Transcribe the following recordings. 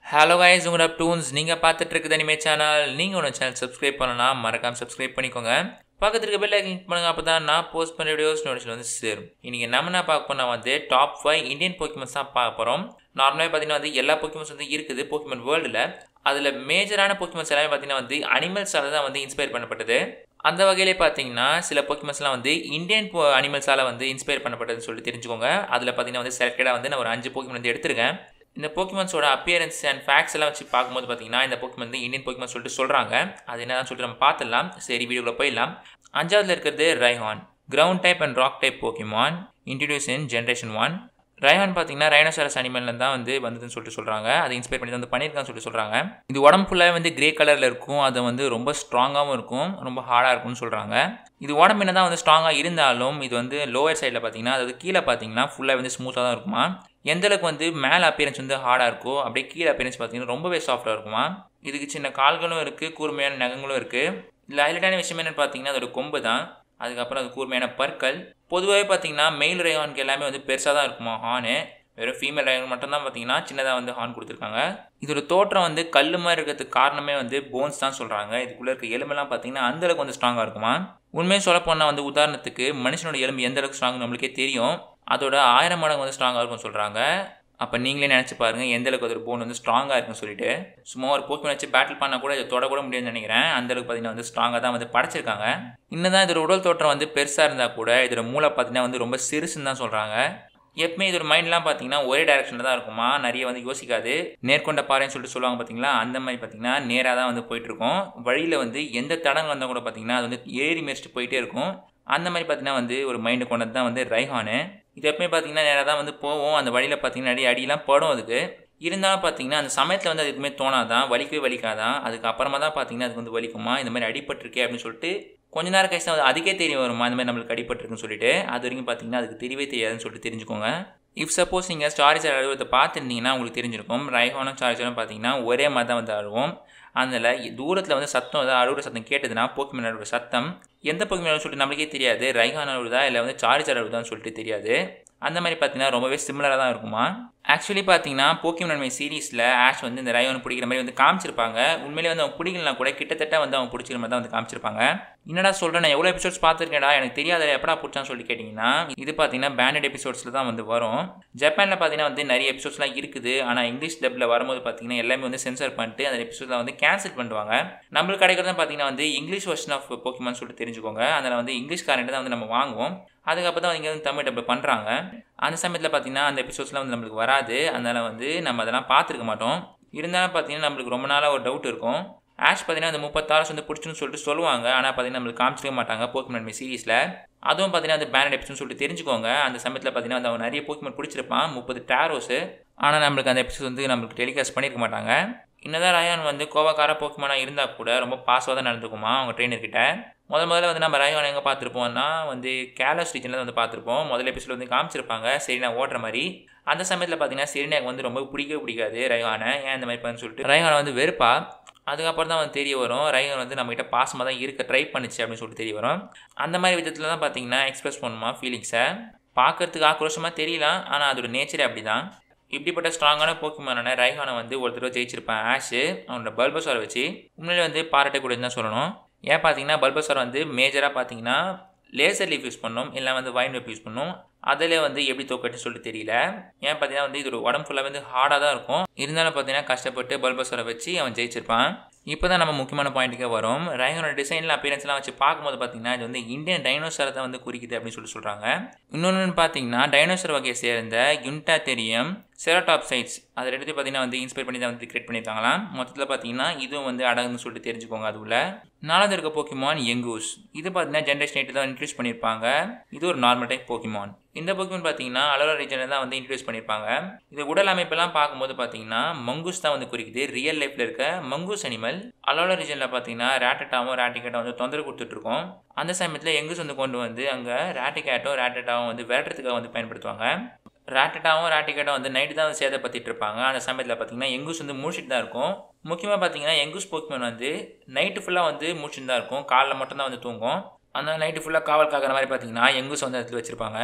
hello guys உங்களோட tunes நீங்கள் பார்த்துட்டு இருக்குது அனிமே சேனல் நீங்கள் உங்கள் சேனல் சப்ஸ்கிரைப் பண்ணலாம் மறக்காம சப்ஸ்கிரைப் பண்ணிக்கோங்க பக்கத்துல இருக்க பெல் கிளிக் பண்ணுங்க அப்போ தான் நான் போஸ்ட் பண்ண வீடியோஸ் நோட்டிஃபிகேஷன் வந்து சேரும் இன்றைக்கி நம்ம என்ன பார்க்க போனால் வந்து டாப் ஃபைவ் இந்தியன் போக்கிமன்ஸ் தான் பார்க்க போகிறோம் நார்மலாக பார்த்தீங்கன்னா வந்து எல்லா போக்கிமன்ஸ் வந்து இருக்குது போக்கிமன் வேர்ல்டில் அதில் மேஜரான போக்கிமன்ஸ் எல்லாமே பார்த்தீங்கன்னா வந்து அனிமல்ஸால் தான் வந்து இன்ஸ்பயர் பண்ணப்பட்டது அந்த வகையிலே பார்த்தீங்கன்னா சில போக்கிமன்ஸ்லாம் வந்து இந்தியன் போ அனிமல்ஸால் வந்து இன்ஸ்பயர் பண்ணப்பட்டதுன்னு சொல்லிட்டு தெரிஞ்சுக்கோங்க அதில் பார்த்தீங்கன்னா வந்து செலக்டடாக வந்து நான் ஒரு அஞ்சு போக்கிமன் வந்து எடுத்திருக்கேன் இந்த போக்கிமன்ஸோட அப்பியரன்ஸ் அண்ட் ஃபேக்ஸ் எல்லாம் வச்சு பார்க்கும்போது பார்த்தீங்கன்னா இந்த போக்கிமன் வந்து இந்தியன் போக்கிமன் சொல்லிட்டு சொல்கிறாங்க அது என்னதான் சொல்லிட்டு நம்ம பார்த்துடலாம் சரி வீடியோவில் போயிடலாம் அஞ்சாவதுல இருக்கிறது Rhyhorn ground type and rock type Pokemon introduce in generation one Rhyhorn பார்த்தீங்கன்னா ரைனோசரஸ் அனிமல்ல தான் வந்து வந்ததுன்னு சொல்லிட்டு சொல்கிறாங்க அதை இன்ஸ்பயர் பண்ணி வந்து பண்ணியிருக்கான்னு சொல்லிட்டு சொல்கிறாங்க இது உடம்பு ஃபுல்லாகவே வந்து கிரே கலரில் இருக்கும் அது வந்து ரொம்ப ஸ்ட்ராங்காகவும் இருக்கும் ரொம்ப ஹார்டாக இருக்கும்னு சொல்கிறாங்க இது உடம்பு என்ன தான் வந்து ஸ்ட்ராங்காக இருந்தாலும் இது வந்து லோவர் சைடில் பார்த்தீங்கன்னா அதாவது கீழே பார்த்தீங்கன்னா ஃபுல்லாக வந்து ஸ்மூத்தாக தான் இருக்குமா எந்த அளவுக்கு வந்து மேலே அப்பியரன்ஸ் வந்து ஹார்டாக இருக்கோ அப்படியே கீழே அப்பியரன்ஸ் பார்த்தீங்கன்னா ரொம்பவே சாஃப்டாக இருக்குமா இதுக்கு சின்ன கால்களும் இருக்குது கூர்மையான நகங்களும் இருக்குது இதில் ஹைலைட்டான விஷயம் என்னென்னு பார்த்தீங்கன்னா அதோட கொம்பு தான் அதுக்கப்புறம் அது கூர்மையான பற்கள் பொதுவாகவே பார்த்தீங்கன்னா மெயில் ரேகானுக்கு எல்லாமே வந்து பெருசாக தான் இருக்குமா ஹானு வெறும் ஃபீமேல் ரேகன் மட்டும்தான் பார்த்தீங்கன்னா சின்னதாக வந்து ஹார்ன் கொடுத்துருக்காங்க இதோட தோற்றம் வந்து கல் மாதிரி இருக்கிறதுக்கு காரணமே வந்து போன்ஸ் தான் சொல்கிறாங்க இதுக்குள்ளே இருக்க எலும்பெல்லாம் பார்த்தீங்கன்னா அந்தளவுக்கு வந்து ஸ்ட்ராங்காக இருக்குமா உண்மையை சொல்ல போனால் வந்து உதாரணத்துக்கு மனுஷனோட எலும்பு எந்த அளவுக்கு ஸ்ட்ராங் நம்மளுக்கே தெரியும் அதோட ஆயிரம் மடங்கு வந்து ஸ்ட்ராங்காக இருக்கும்னு சொல்கிறாங்க அப்போ நீங்களே நினச்சி பாருங்கள் எந்த அளவுக்கு அதோட போன் வந்து ஸ்ட்ராங்காக இருக்குன்னு சொல்லிட்டு சும்மா ஒரு போக்கி வச்சு பேட்டில் பண்ணால் கூட இதை தொட கூட முடியும்னு நினைக்கிறேன் அந்த அளவுக்கு பார்த்தீங்கன்னா வந்து ஸ்ட்ராங்காக தான் வந்து படைச்சிருக்காங்க இன்னும் இதோட உடல் தோற்றம் வந்து பெருசாக இருந்தால் கூட இதோட மூளை பார்த்தீங்கன்னா வந்து ரொம்ப சிறுசுன்னு தான் சொல்கிறாங்க எப்பவுமே இதோட மைண்ட்லாம் பார்த்தீங்கன்னா ஒரே டேரக்ஷனில் தான் இருக்குமா நிறைய வந்து யோசிக்காது நேர்கொண்ட பாறைன்னு சொல்லிட்டு சொல்லுவாங்க பார்த்தீங்களா அந்த மாதிரி பார்த்தீங்கன்னா நேராக தான் வந்து போயிட்டுருக்கும் வழியில் வந்து எந்த தடங்கள் வந்தால் கூட பார்த்தீங்கன்னா அது வந்து ஏறி மிதிச்சிட்டு போயிட்டே இருக்கும் அந்த மாதிரி பார்த்தீங்கன்னா வந்து ஒரு மைண்டு கொண்டது தான் வந்து ரைஹானு இது எப்பவுமே பார்த்தீங்கன்னா நேராக தான் வந்து போவோம் அந்த வழியில் பார்த்தீங்கன்னா நிறைய அடியெல்லாம் படும் அதுக்கு இருந்தாலும் பார்த்தீங்கன்னா அந்த சமயத்தில் வந்து அது எதுவுமே தோணாதான் வலிக்கவே வலிக்காதான் அதுக்கு அப்புறமா தான் பார்த்தீங்கன்னா அதுக்கு வந்து வலிக்குமா இந்த மாதிரி அடிபட்டிருக்கே அப்படின்னு சொல்லிட்டு கொஞ்ச நேரம் கழிச்சு தான் அதுக்கே தெரிய வருமா இந்த மாதிரி நம்மளுக்கு அடிபட்டிருக்குன்னு சொல்லிட்டு அது வரைக்கும் பார்த்தீங்கன்னா அதுக்கு தெரியவே தெரியாதுன்னு சொல்லிட்டு தெரிஞ்சுக்கோங்க இஃப் சப்போஸ் நீங்கள் ஸ்டாரிசர் அழுவத்தை பார்த்துருந்தீங்கன்னா உங்களுக்கு தெரிஞ்சிருக்கும் ரைஹானும் ஸ்டாரிசரும் பார்த்தீங்கன்னா ஒரே மாதிரி தான் வந்து அழுவோம் அதில் தூரத்தில் வந்து சத்தம் வந்து அழுகுற சத்தம் கேட்டதுன்னா போக்கிமேன் அழுகுற சத்தம் எந்த போக்கிமேன் சொல்லிட்டு நம்மளுக்கே தெரியாது ரைஹான் அழுகுதா இல்லை வந்து சார்ஜர் அழுகுதான்னு சொல்லிட்டு தெரியாது அந்த மாதிரி பார்த்தீங்கன்னா ரொம்பவே சிமிலராக தான் இருக்குமா ஆக்சுவலி பார்த்தீங்கன்னா போக்கிமன் நன்மை சீரீஸில் ஆஷ் வந்து இந்த ரைவன் பிடிக்கிற மாதிரி வந்து காமிச்சிருப்பாங்க உண்மையிலே வந்து அவன் பிடிக்கலாம் கூட கிட்டத்தட்ட வந்து அவன் பிடிச்சிக்கிற மாதிரி தான் வந்து காமிச்சிருப்பாங்க என்னடா சொல்கிறேன் நான் எவ்வளோ எபிசோட்ஸ் பார்த்துருக்கேன்டா எனக்கு தெரியாத எப்படா பிடிச்சான்னு சொல்லி கேட்டிங்கன்னா இது பார்த்தீங்கன்னா பேண்டட் எபிசோட்ஸில் தான் வந்து வரும் ஜப்பானில் பார்த்தீங்கன்னா வந்து நிறைய எபிசோட்ஸ்லாம் இருக்குது ஆனால் இங்கிலீஷ் டப்பில் வரும்போது பார்த்தீங்கன்னா எல்லாமே வந்து சென்சர் பண்ணிட்டு அந்த எபிசோட்ஸில் வந்து கேன்சல் பண்ணுவாங்க நம்மளுக்கு கிடைக்கிறது பார்த்தீங்கன்னா வந்து இங்கிலீஷ் வெர்ஷன் ஆஃப் போக்கிமான் சொல்லிட்டு தெரிஞ்சுக்கோங்க அதில் வந்து இங்கிலீஷ் காரண்ட் தான் வந்து நம்ம வாங்குவோம் அதுக்கப்புறம் தான் இங்கே வந்து தமிழ் டப்பில் பண்ணுறாங்க அந்த சமயத்தில் பார்த்தீங்கன்னா அந்த எபிசோட்ஸ்லாம் வந்து நம்மளுக்கு வராது அதனால் வந்து நம்ம அதெல்லாம் பார்த்துருக்க மாட்டோம் இருந்தாலும் பார்த்தீங்கன்னா நம்மளுக்கு ரொம்ப நாளாக ஒரு டவுட் இருக்கும் ஆஷ் பார்த்தீங்கன்னா அந்த முப்பத்தாறு வந்து பிடிச்சுன்னு சொல்லிட்டு சொல்லுவாங்க ஆனால் பார்த்தீங்கன்னா நம்மளுக்கு காமிச்சிக்க மாட்டாங்க போக்கிமன் சீரீஸில் அதுவும் பார்த்தீங்கன்னா அந்த பேனட் எபிசோட் சொல்லிட்டு தெரிஞ்சுக்கோங்க அந்த சமயத்தில் பார்த்தீங்கன்னா வந்து அவன் நிறைய போக்கிமன் பிடிச்சிருப்பான் முப்பது டேரோஸு ஆனால் நம்மளுக்கு அந்த எபிசோட் வந்து நம்மளுக்கு டெலிகாஸ்ட் பண்ணியிருக்க மாட்டாங்க என்னதான் ரயான் வந்து கோவக்கார போக்கிமானாக இருந்தால் கூட ரொம்ப பாசமாக தான் நடந்துக்குமா அவங்க ட்ரெயினர்கிட்ட முதல் முதல்ல வந்து நம்ம ரயான் எங்கே பார்த்துருப்போம்னா வந்து கேலஸ் ரீஜனில் வந்து பார்த்துருப்போம் முதல் எபிசோட் வந்து காமிச்சிருப்பாங்க சரி நான் ஓடுற மாதிரி அந்த சமயத்தில் பார்த்தீங்கன்னா செரினாக்கு வந்து ரொம்ப பிடிக்கவே பிடிக்காது ரயானை ஏன் இந்த மாதிரி பண்ணு சொல்லிட்டு ரயானை வந்து வெறுப்பா அதுக்கப்புறம் தான் வந்து தெரிய வரும் ரைகன் வந்து நம்மகிட்ட பாசமாக தான் இருக்க ட்ரை பண்ணிச்சு அப்படின்னு சொல்லிட்டு தெரிய வரும் அந்த மாதிரி விதத்தில் தான் பார்த்தீங்கன்னா எக்ஸ்பிரஸ் பண்ணுமா ஃபீலிங்ஸை பார்க்கறதுக்கு ஆக்ரோஷமாக தெரியலாம் ஆனால் அதோட நேச்சரே அப்படி தான் இப்படிப்பட்ட ஸ்ட்ராங்கான போக்கிமானான ரைஹானை வந்து ஒரு தடவை ஜெயிச்சிருப்பேன் ஆஷு அவனோட பல்பசாரை வச்சு உண்மையிலே வந்து பாராட்டக்கூடியது தான் சொல்லணும் ஏன் பார்த்தீங்கன்னா பல்பசார் வந்து மேஜராக பார்த்தீங்கன்னா லேசர் லீஃப் யூஸ் பண்ணும் இல்லை வந்து வைன் வெப் யூஸ் பண்ணும் அதில் வந்து எப்படி தோக்கட்டு சொல்லிட்டு தெரியல ஏன் பார்த்தீங்கன்னா வந்து இதோட உடம்பு ஃபுல்லாக வந்து ஹார்டாக தான் இருக்கும் இருந்தாலும் பார்த்தீங்கன்னா கஷ்டப்பட்டு பல்பஸரை வச்சு அவன் ஜெயிச்சிருப்பான் இப்போ தான் நம்ம முக்கியமான பாயிண்ட்டுக்கே வரும் ரைகனோட டிசைனில் அப்பியரன்ஸ்லாம் வச்சு பார்க்கும்போது பார்த்தீங்கன்னா இது வந்து இந்தியன் டைனோசரை தான் வந்து குறிக்குது அப்படின்னு சொல்லி சொல்கிறாங்க இன்னொன்று பார்த்தீங்கன்னா டைனோசர் வகையை சேர்ந்த யுன்டா தெரியும் செரோடாப் சைட்ஸ் அதை எடுத்து பார்த்தீங்கன்னா வந்து இன்ஸ்பைர் பண்ணி தான் வந்து கிரியேட் பண்ணியிருக்காங்களாம் மொத்தத்தில் பார்த்தீங்கன்னா இதுவும் வந்து அடகுன்னு சொல்லிட்டு தெரிஞ்சுக்கோங்க அதுக்குள்ள நாலாவது இருக்க போக்கிமான் எங்கூஸ் இது பார்த்தீங்கன்னா ஜென்ரேஷன் எயிட் தான் இன்ட்ரடியூஸ் பண்ணியிருப்பாங்க இது ஒரு நார்மல் டைப் போக்கிமான் இந்த போக்கிமான் பார்த்தீங்கன்னா அலோரா ரீஜனில் தான் வந்து இன்ட்ரடியூஸ் பண்ணியிருப்பாங்க இது உடல் அமைப்பெல்லாம் பார்க்கும்போது பார்த்தீங்கன்னா மங்கூஸ் தான் வந்து குறிக்குது ரியல் லைஃப்பில் இருக்க மங்கூஸ் அனிமல் அலோரா ரீஜனில் பார்த்தீங்கன்னா ரேட்டட்டாவும் ரேட்டிகேட்டாவும் வந்து தொந்தரவு கொடுத்துட்ருக்கோம் அந்த சமயத்தில் எங்கூஸ் வந்து கொண்டு வந்து அங்கே ரேட்டிகேட்டும் ரேட்டட்டாவும் வந்து விரட்டுறதுக்காக வந்து பயன்படுத்துவாங்க ரேட்டட்டாவும் ரேட்டிகேட்டும் வந்து நைட்டு தான் வந்து சேதப்பத்திட்டு இருப்பாங்க அந்த சமயத்தில் பார்த்தீங்கன்னா எங்கூஸ் வந்து முடிச்சுட்டு தான் இருக்கும் முக்கியமாக பார்த்தீங்கன்னா எங்கூஸ் போக்கிமன் வந்து நைட்டு ஃபுல்லாக வந்து முடிச்சுட்டு தான் இருக்கும் காலைல மட்டும்தான் வந்து தூங்கும் அந்த நைட்டு ஃபுல்லாக காவல் காக்கிற மாதிரி பார்த்தீங்கன்னா எங்கூஸ் வந்து இடத்துல வச்சுருப்பாங்க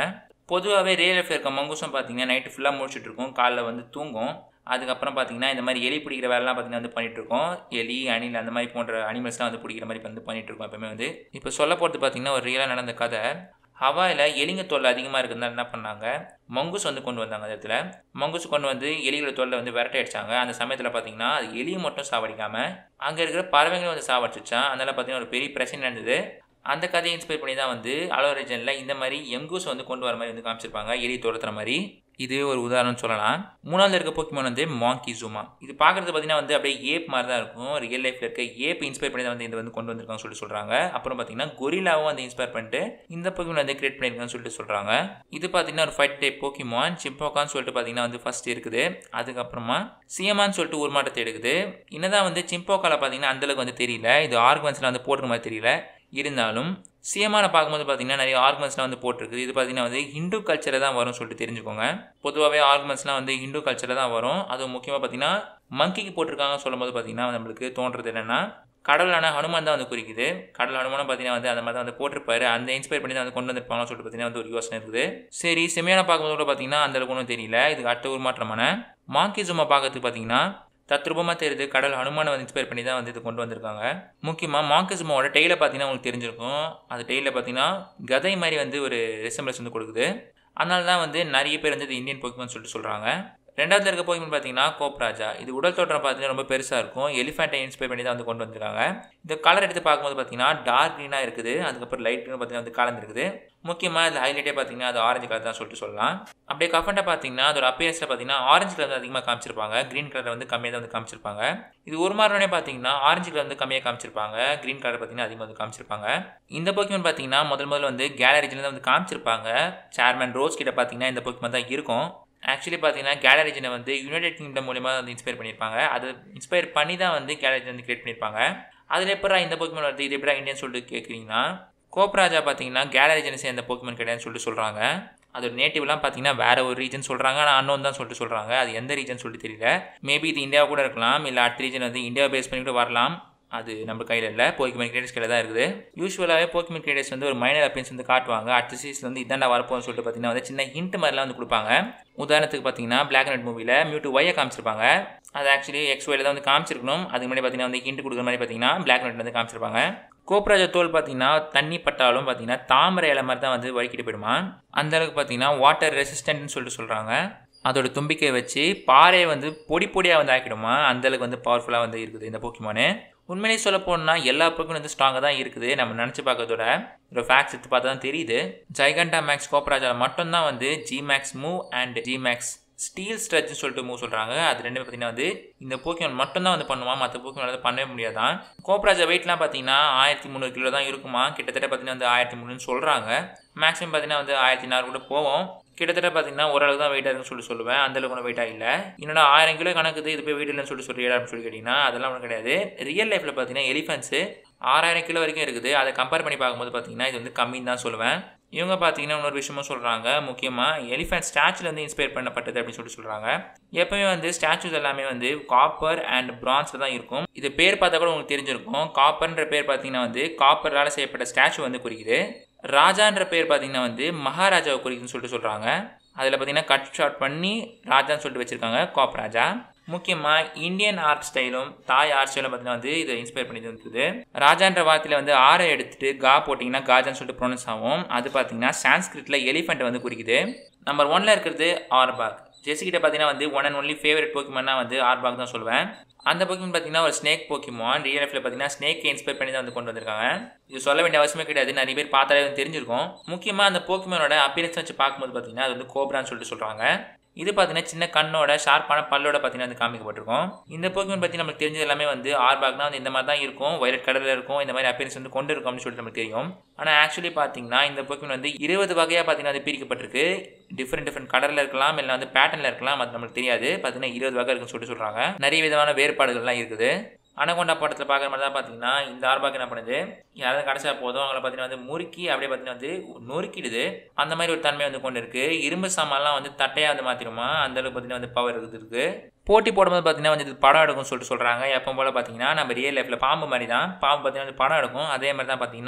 பொதுவாகவே ரியல் லைஃப் இருக்க மங்கூஸும் பார்த்தீங்கன்னா நைட்டு ஃபுல்லாக முடிச்சுட்டு இருக்கும் காலைல வந்து தூங்கும் அதுக்கப்புறம் பார்த்தீங்கன்னா இந்த மாதிரி எலி பிடிக்கிற வேலைலாம் பார்த்தீங்கன்னா வந்து பண்ணிட்டு இருக்கோம் எலி அணில் அந்த மாதிரி போன்ற அனிமல்ஸ்லாம் வந்து பிடிக்கிற மாதிரி வந்து பண்ணிட்டு இருக்கோம் எப்பவுமே வந்து இப்போ சொல்ல போகிறது பார்த்தீங்கன்னா ஒரு ரியலாக நடந்த கதை ஹவாயில் எலிங்க தொல்லை அதிகமாக இருக்கிறதுனால என்ன பண்ணாங்க மங்குஸ் வந்து கொண்டு வந்தாங்க அந்த இடத்துல மங்குஸ் கொண்டு வந்து எலிகளோட தொல்லை வந்து விரட்ட அடிச்சாங்க அந்த சமயத்தில் பார்த்தீங்கன்னா அது எலியை மட்டும் சாவடிக்காமல் அங்கே இருக்கிற பறவைங்களும் வந்து சாவடிச்சிச்சான் அதனால் பார்த்தீங்கன்னா ஒரு பெரிய பிரச்சனை நடந்தது அந்த கதையை இன்ஸ்பயர் பண்ணி தான் வந்து அலோ ரீஜனில் இந்த மாதிரி எங்கூஸ் வந்து கொண்டு வர மாதிரி வந்து காமிச்சிருப்பாங்க எலி துரத்துற மாதிரி இது ஒரு உதாரணம் சொல்லலாம் மூணாவது இருக்க போக்கிமான் வந்து மாங்கி ஜூமா இது பார்க்குறது பார்த்தீங்கன்னா வந்து அப்படியே ஏப் மாதிரி தான் இருக்கும் ரியல் லைஃப்பில் இருக்க ஏப் இன்ஸ்பயர் பண்ணி தான் வந்து இது வந்து கொண்டு வந்திருக்காங்க சொல்லிட்டு சொல்கிறாங்க அப்புறம் பார்த்தீங்கன்னா கொரிலாவும் வந்து இன்ஸ்பயர் பண்ணிட்டு இந்த போக்கிமான் வந்து கிரியேட் பண்ணியிருக்காங்கன்னு சொல்லிட்டு சொல்கிறாங்க இது பார்த்தீங்கன்னா ஒரு ஃபைட் டைப் போக்கிமான் சிம்போக்கான்னு சொல்லிட்டு பார்த்தீங்கன்னா வந்து ஃபர்ஸ்ட் இருக்குது அதுக்கப்புறமா சிஎமான்னு சொல்லிட்டு ஒரு மாட்டத்தை எடுக்குது என்னதான் வந்து சிம்போக்கால பார்த்தீங்கன்னா அந்தளவுக்கு வந்து தெரியல இது ஆர்கன்ஸில் வந்து போட்டுற மாதிரி தெரியல இருந்தாலும் சிஎமான பார்க்கும்போது பார்த்தீங்கன்னா நிறைய ஆர்குமெண்ட்ஸ்லாம் வந்து போட்டிருக்கு இது பார்த்தீங்கன்னா வந்து ஹிந்து கல்ச்சரில் தான் வரும்னு சொல்லிட்டு தெரிஞ்சுக்கோங்க பொதுவாகவே ஆர்குமெண்ட்ஸ்லாம் வந்து ஹிந்து கல்ச்சரில் தான் வரும் அதுவும் முக்கியமாக பார்த்தீங்கன்னா மங்கிக்கு போட்டிருக்காங்கன்னு சொல்லும்போது பார்த்தீங்கன்னா நம்மளுக்கு தோன்றது என்னென்னா கடவுளான ஹனுமான் தான் வந்து குறிக்குது கடல் ஹனுமானும் பார்த்தீங்கன்னா வந்து அந்த மாதிரி தான் வந்து போட்டிருப்பாரு அந்த இன்ஸ்பயர் பண்ணி தான் வந்து கொண்டு வந்திருப்பாங்கன்னு சொல்லிட்டு பார்த்தீங்கன்னா வந்து ஒரு யோசனை இருக்குது சரி செமையான பார்க்கும்போது கூட பார்த்தீங்கன்னா அந்த அளவுக்கு ஒன்றும் தெரியல இதுக்கு அடுத்த ஒரு மாற்றமான மாங்கி ஜும்மா பார்க்கறதுக்கு பார்த்தீங்கன்னா தத்ரூபமாக தெரியுது கடல் ஹனுமானை வந்து இன்ஸ்பயர் பண்ணி தான் வந்து இது கொண்டு வந்திருக்காங்க முக்கியமாக மாங்கஸ்மோட டெய்லை பார்த்தீங்கன்னா உங்களுக்கு தெரிஞ்சிருக்கும் அது டெய்லில் பார்த்தீங்கன்னா கதை மாதிரி வந்து ஒரு ரெசம்பிளஸ் வந்து கொடுக்குது அதனால தான் வந்து நிறைய பேர் வந்து இது இந்தியன் போக்கிமான் சொல்லிட்டு சொல்கிறாங்க ரெண்டாவது இருக்க போக்கிமான் பார்த்தீங்கன்னா கோப்ராஜா இது உடல் தோற்றம் பார்த்தீங்கன்னா ரொம்ப பெருசாக இருக்கும் எலிஃபெண்ட்டை இன்ஸ்பயர் பண்ணி தான் வந்து கொண்டு வந்திருக்காங்க இந்த கலர் எடுத்து பார்க்கும்போது பார்த்தீங்கன்னா டார்க் க்ரீனாக இருக்குது அதுக்கப்புறம் லைட் க்ரீன் பார்த்தீங்கன்னா வந்து கலந்துருக்குது முக்கியமாக இதில் ஹைலைட்டே பார்த்தீங்கன்னா அது ஆரஞ்சு கலர் தான் சொல்லிட்டு சொல்லலாம் அப்படியே கஃபண்டை பார்த்தீங்கன்னா அதோட அப்பியர்ஸில் பார்த்தீங்கன்னா ஆரஞ்சு கலர் வந்து அதிகமாக காமிச்சிருப்பாங்க க்ரீன் கலர் வந்து கம்மியாக தான் வந்து காமிச்சிருப்பாங்க இது ஒரு மாறினே பார்த்தீங்கன்னா ஆரஞ்சு கலர் வந்து கம்மியாக காமிச்சிருப்பாங்க க்ரீன் கலர் பார்த்தீங்கன்னா அதிகமாக வந்து காமிச்சிருப்பாங்க இந்த போக்கிமன் பார்த்தீங்கன்னா முதல் முதல்ல வந்து கேலரிஜில் தான் வந்து காமிச்சிருப்பாங்க சேர்மன் ரோஸ் கிட்ட பார்த்தீங்கன்னா இந்த போக்கிமன் தான் இருக்கும் ஆக்சுவலி பார்த்தீங்கன்னா கேலரிஜனை வந்து யுனைடெட் கிங்டம் மூலியமாக வந்து இன்ஸ்பயர் பண்ணியிருப்பாங்க அது இன்ஸ்பயர் பண்ணி தான் வந்து கேலரிஜன் வந்து கிரியேட் பண்ணியிருப்பாங்க அதில் எப்படா இந்த போக்கிமன் வருது இது எப்படா இந்தியன் சொல்லிட்டு கேட்குறீங்கன்னா கோப்ராஜா பார்த்தீங்கன்னா கேலரிஜனை சேர்ந்த போக்கிமன் கிடையாதுன்னு சொல்லிட்டு சொல்கிறாங்க அதோட நேட்டிவ்லாம் பார்த்தீங்கன்னா வேற ஒரு ரீஜன் சொல்கிறாங்க ஆனால் அன்னோன் தான் சொல்லிட்டு சொல்கிறாங்க அது எந்த ரீஜன் சொல்லிட்டு தெரியல மேபி இது இந்தியா கூட இருக்கலாம் இல்லை அடுத்த ரீஜன் வந்து இந்தியா பேஸ் பண்ணி கூட வரலாம் அது நம்ம கையில் இல்லை போக்கிமன் கிரியேட்டர்ஸ் கையில் தான் இருக்குது யூஸ்வலாகவே போக்கிமன் கிரியேட்டர்ஸ் வந்து ஒரு மைனர் அப்பீன்ஸ் வந்து காட்டுவாங்க அடுத்த சீசன் வந்து இதாண்டா வரப்போன்னு சொல்லிட்டு பார்த்தீங்கன்னா வந்து சின்ன ஹிண்ட் மாதிரிலாம் வந்து கொடுப்பாங்க உதாரணத்துக்கு பார்த்தீங்கன்னா பிளாக் அண்ட் ஒயிட் மூவியில் மியூட்டு ஒய்யை காமிச்சிருப்பாங்க அது ஆக்சுவலி எக்ஸ் ஒயில் தான் வந்து காமிச்சிருக்கணும் அதுக்கு முன்னாடி பார்த்தீங்கன்னா வந்து ஹிண்ட் கொடுக்குற மாதிரி பார்த்தீங்கன்னா பிளாக் அண்ட் ஒயிட் வந்து காமிச்சிருப்பாங்க கோப்ராஜா தோல் பார்த்தீங்கன்னா தண்ணி பட்டாலும் பார்த்தீங்கன்னா தாமரை இலை மாதிரி தான் வந்து வழுக்கிட்டு போயிடுமா அந்த அளவுக்கு பார்த்தீங்கன்னா வாட்டர் ரெசிஸ்டன்ட்னு சொல்லிட்டு சொல்கிறாங்க அதோட தும்பிக்கையை வச்சு பாறையை வந்து பொடி பொடியாக வந்து ஆக்கிடுமா அந்தளவுக்கு வந்து பவர்ஃபுல்லாக வந்து இருக்குது இந்த போக்கிமானு உண்மையிலேயே சொல்ல போனால் எல்லா பக்கம் வந்து ஸ்ட்ராங்காக தான் இருக்குது நம்ம நினச்சி பார்க்கறதோட ஒரு ஃபேக்ட்ஸ் எடுத்து பார்த்தா தான் தெரியுது ஜைகண்டா மேக்ஸ் கோப்ராஜா மட்டும்தான் வந்து G Max move and G Max steel ஸ்ட்ரெச்னு சொல்லிட்டு மூவ் சொல்கிறாங்க அது ரெண்டுமே பார்த்தீங்கன்னா வந்து இந்த போக்கிமான் மட்டும்தான் வந்து பண்ணுவான் மற்ற போக்கிமான் வந்து பண்ணவே முடியாதான் கோப்ராஜா வெயிட்லாம் பார்த்தீங்கன்னா ஆயிரத்தி முந்நூறு கிலோ தான் இருக்குமா கிட்டத்தட்ட பார்த்தீங்கன்னா வந்து ஆயிரத்தி முந்நூறுன்னு சொல்கிறாங்க மேக்ஸிமம் பார்த்தீங்கன்னா வந்து ஆயிரத்தி நாறு கூட போவோம் கிட்டத்தட்ட பார்த்தீங்கன்னா ஓரளவு தான் வெயிட்டாக இருக்குன்னு சொல்லி சொல்லுவேன் அந்தளவுக்கு ஒன்றும் வெயிட்டாக இல்லை என்னோட ஆயிரம் கிலோ கணக்குது இது போய் வெயிட் இல்லைன்னு சொல்லி சொல்கிறீங்க அப்படின்னு சொல்லி கேட்டிங்கன்னா அதெல்லாம் ஒன்றும் கிடையாது ரியல் லைஃப்பில் பார்த்தீங்கன்னா எலிஃபென்ட்ஸு ஆறாயிரம் கிலோ வரைக்கும் இருக்குது அதை கம்பேர் பண்ணி பார்க்கும்போது பார்த்தீங்கன்னா இது வந்து கம்மின்னு தான் சொல்லுவேன் இவங்க பார்த்தீங்கன்னா இன்னொரு விஷயமும் சொல்கிறாங்க முக்கியமாக எலிஃபென்ட் ஸ்டாச்சுல வந்து இன்ஸ்பயர் பண்ணப்பட்டது அப்படின்னு சொல்லி சொல்கிறாங்க எப்பவுமே வந்து ஸ்டாச்சுஸ் எல்லாமே வந்து காப்பர் அண்ட் பிரான்ஸில் தான் இருக்கும் இது பேர் பார்த்தா கூட உங்களுக்கு தெரிஞ்சிருக்கும் காப்பர்ன்ற பேர் பார்த்தீங்கன்னா வந்து காப்பரால் செய்யப்பட்ட ஸ்டாச்சு வந்து குறிக்குது ராஜான்ற பேர் பார்த்தீங்கன்னா வந்து மகாராஜாவை குறிக்குதுன்னு சொல்லிட்டு சொல்கிறாங்க அதில் பார்த்தீங்கன்னா கட் ஷாட் பண்ணி ராஜான்னு சொல்லிட்டு வச்சுருக்காங்க காப் ராஜா முக்கியமாக இந்தியன் ஆர்ட் ஸ்டைலும் தாய் ஆர்ட் ஸ்டைலும் பார்த்தீங்கன்னா வந்து இதை இன்ஸ்பயர் பண்ணி இருந்தது ராஜான்ற வார்த்தையில் வந்து ஆரை எடுத்துட்டு கா போட்டிங்கன்னா காஜான்னு சொல்லிட்டு ப்ரொனவுன்ஸ் ஆகும் அது பார்த்தீங்கன்னா சான்ஸ்கிரிட்டில் எலிஃபெண்ட் வந்து குறிக்குது நம்பர் ஒன்ல இருக்கிறது ஆர்பாக் ஜெசிகிட்ட பார்த்தீங்கன்னா வந்து ஒன் அண்ட் ஒன்லி ஃபேவரட் போக்கிமான்னா வந்து ஆர்பாக் தான் சொல்லுவேன் அந்த போக்கிமான் பார்த்தீங்கன்னா ஒரு ஸ்னேக் போக்கிமான் ரியல் லைஃப்ல பார்த்தீங்கன்னா ஸ்னேக் இன்ஸ்பயர் பண்ணி தான் வந்து கொண்டு வந்திருக்காங்க இது சொல்ல வேண்டிய அவசியமே கிடையாது நிறைய பேர் பார்த்தாலே வந்து தெரிஞ்சிருக்கும் முக்கியமாக அந்த போக்கிமானோட அப்பியரன்ஸ் வச்சு பார்க்கும்போது பார்த்தீங்கன்னா அது வந்து கோப்ரான்னு சொல்லிட்டு சொல்கிறாங்க இது பார்த்தீங்கன்னா சின்ன கண்ணோட ஷார்ப்பான பல்லோட பார்த்தீங்கன்னா வந்து காமிக்கப்பட்டிருக்கும் இந்த போக்கிமான் பற்றி நமக்கு தெரிஞ்சது எல்லாமே வந்து ஆர்பாக்னா வந்து இந்த மாதிரி தான் இருக்கும் வயலட் கலரில் இருக்கும் இந்த மாதிரி அப்பியரன்ஸ் வந்து கொண்டு இருக்கும் அப்படின்னு சொல்லிட்டு நமக்கு தெரியும் ஆனால் ஆக்சுவலி பார்த்தீங்கன்னா இந்த போக்கிமான் வந்து இருபது வகையாக பார்த்தீங்கன்னா அது பிரிக்கப்பட்டிருக்கு டிஃப்ரெண்ட் டிஃப்ரெண்ட் கலரில் இருக்கலாம் இல்லை வந்து பேட்டர்னில் இருக்கலாம் அது நமக்கு தெரியாது பார்த்தீங்கன்னா இருபது வகை இருக்குன்னு சொல்லிட்டு சொல்கிறாங்க நிறைய விதமான வேறுபாடுகள்லாம் இருக்குது அனகொண்டா படத்தில் பார்க்குற மாதிரி தான் பார்த்தீங்கன்னா இந்த ஆர்பாக் என்ன பண்ணுது யாராவது கடைசியாக போதும் அவங்கள பார்த்தீங்கன்னா வந்து முறுக்கி அப்படியே பார்த்தீங்கன்னா வந்து நொறுக்கிடுது அந்த மாதிரி ஒரு தன்மை வந்து கொண்டு இருக்கு இரும்பு சாமான்லாம் வந்து தட்டையாக வந்து மாற்றிடுமா அந்த அளவுக்கு பார்த்தீங்கன்னா வந்து பவர் இருக்குது இருக்கு போட்டி போடும்போது பார்த்தீங்கன்னா வந்து இது படம் எடுக்கும்னு சொல்லிட்டு சொல்கிறாங்க எப்போ போல் பார்த்தீங்கன்னா நம்ம ரியல் லைஃப்பில் பாம்பு மாதிரி தான் பாம்பு பார்த்தீங்கன்னா வந்து படம் எடுக்கும் அதே மாதிரி தான் பார்த்தீங்கன்னா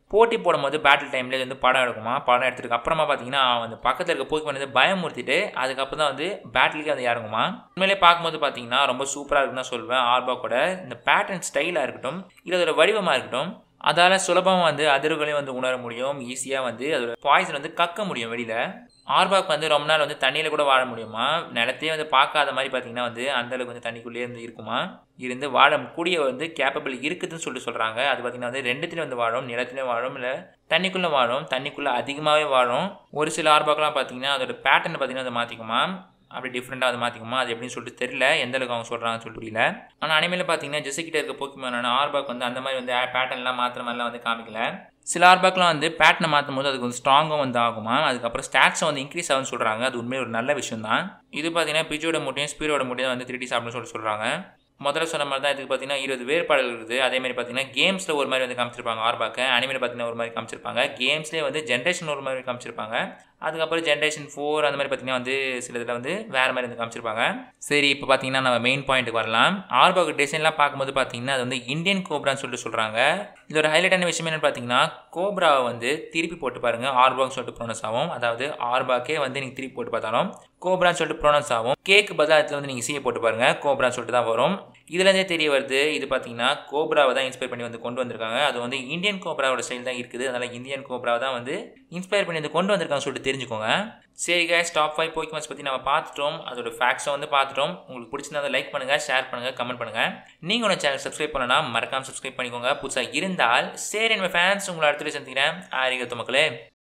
போட்டி போடும்போது பேட்டில் டைம்லேயே வந்து படம் எடுக்குமா படம் எடுத்ததுக்கு அப்புறமா பார்த்தீங்கன்னா வந்து பக்கத்தில் இருக்க போக்கிமான் வந்து பயமுறுத்திட்டு அதுக்கப்புறம் தான் வந்து பேட்டிலுக்கே வந்து இறங்குமா உண்மையிலே பார்க்கும்போது பார்த்தீங்கன்னா ரொம்ப சூப்பராக இருக்குன்னு தான் சொல்வேன் ஆர்பாக்கோட இந்த பேட்டர்ன் ஸ்டைலாக இருக்கட்டும் இல்லை அதோட வடிவமாக இருக்கட்டும் அதால் சுலபமாக வந்து அதிர்வுகளையும் வந்து உணர முடியும் ஈஸியாக வந்து அதோட பாய்சன் வந்து கக்க முடியும் வெளியில் ஆர்பாக் வந்து ரொம்ப நாள் வந்து தண்ணியில் கூட வாழ முடியுமா நிலத்தையே வந்து பார்க்காத மாதிரி பார்த்தீங்கன்னா வந்து அந்தளவுக்கு வந்து தண்ணிக்குள்ளேயே இருந்து இருக்குமா இருந்து வாழ கூடிய வந்து கேப்பபிள் இருக்குதுன்னு சொல்லிட்டு சொல்கிறாங்க அது பார்த்திங்கன்னா வந்து ரெண்டுத்துலேயும் வந்து வாழும் நிலத்துலேயும் வாழும் இல்லை தண்ணிக்குள்ளே வாழும் தண்ணிக்குள்ளே அதிகமாகவே வாழும் ஒரு சில ஆர்பாக்கெலாம் பார்த்தீங்கன்னா அதோட பேட்டர்ன் பார்த்தீங்கன்னா அதை மாற்றிக்குமா அப்படி டிஃப்ரெண்ட்டாக அதை மாற்றிக்குமா அது எப்படின்னு சொல்லிட்டு தெரியல எந்த அளவுக்கு அவங்க சொல்கிறாங்கன்னு சொல்லிட்டு புரியல ஆனால் அனிமையில் பார்த்தீங்கன்னா ஜெஸ்ஸிக்கிட்ட இருக்க போக்கிமான ஆர்பாக் வந்து அந்த மாதிரி வந்து பேட்டர்ன்லாம் மாற்றுற மாதிரிலாம் வந்து காமிக்கல சில ஆர்பாக்லாம் வந்து பேட்டனை மாற்றும் போது அதுக்கு வந்து ஸ்ட்ராங்காக வந்து ஆகுமா அதுக்கப்புறம் ஸ்டாட்ஸும் வந்து இன்க்ரீஸ் ஆகும்னு சொல்கிறாங்க அது உண்மையை ஒரு நல்ல விஷயம் தான் இது பார்த்தீங்கன்னா பிஜோட முட்டையும் ஸ்பீரோட முட்டையும் வந்து திருடி சாப்பிடணும்னு சொல்லிட்டு சொல்கிறாங்க முதல்ல சொன்ன மாதிரி தான் இதுக்கு பார்த்தீங்கன்னா இருபது வேறுபாடுகள் இருக்குது அதே மாதிரி பார்த்தீங்கன்னா கேம்ஸில் ஒரு மாதிரி வந்து காமிச்சிருப்பாங்க ஆர்பாக்கை அனிமேல பார்த்தீங்கன்னா ஒரு மாதிரி காமிச்சிருப்பாங்க கேம்ஸ்லேயே வந்து ஜென்ரேஷன் ஒரு மாதிரி காமிச்சிருப்பாங்க அதுக்கப்புறம் ஜென்ரேஷன் ஃபோர் அந்த மாதிரி பார்த்தீங்கன்னா வந்து சில இதில் வந்து வேறு மாதிரி வந்து காமிச்சிருப்பாங்க சரி இப்போ பார்த்தீங்கன்னா நம்ம மெயின் பாயிண்ட்டுக்கு வரலாம் ஆர்பாக் டிசைன்லாம் பார்க்கும்போது பார்த்தீங்கன்னா அது வந்து இந்தியன் கோப்ரான்னு சொல்லிட்டு சொல்கிறாங்க இதோட ஹைலைட்டான விஷயம் என்னென்னு பார்த்தீங்கன்னா கோப்ராவை வந்து திருப்பி போட்டு பாருங்கள் ஆர்பாக்னு சொல்லிட்டு ப்ரோனஸ் ஆகும் அதாவது ஆர்பாக்கே வந்து நீங்கள் திருப்பி போட்டு பார்த்தாலும் கோப்ரான்னு சொல்லிட்டு ப்ரோனஸ் ஆகும் கேக்கு பதிலாக இடத்துல வந்து நீங்கள் சீயை போட்டு பாருங்கள் கோப்ரான்னு சொல்லிட்டு தான் வரும் இதுலேருந்தே தெரிய வருது இது பார்த்தீங்கன்னா கோப்ராவை தான் இன்ஸ்பயர் பண்ணி வந்து கொண்டு வந்திருக்காங்க அது வந்து இந்தியன் கோப்ராவோட ஸ்டைல் தான் இருக்குது அதனால் இந்தியன் கோப்ராவை தான் வந்து இன்ஸ்பயர் பண்ணி வந்து கொண்டு வந்திருக்காங்க சொல்லிட்டு தெரிஞ்சுக்கோங்க சரி கேஸ் டாப் ஃபைவ் போக்கிமான்ஸ் பற்றி நம்ம பார்த்துட்டோம் அதோட ஃபேக்ஸை வந்து பார்த்துட்டோம் உங்களுக்கு பிடிச்சிருந்தா லைக் பண்ணுங்கள் ஷேர் பண்ணுங்கள் கமெண்ட் பண்ணுங்கள் நீங்கள் உங்கள் சேனல் சப்ஸ்கிரைப் பண்ணனா மறக்காமல் சப்ஸ்கிரைப் பண்ணிக்கோங்க புதுசாக இருந்தால் சரி நம்ம ஃபேன்ஸ் உங்களை அடுத்த சந்திக்கிறேன் ஆரிகத்து மக்களே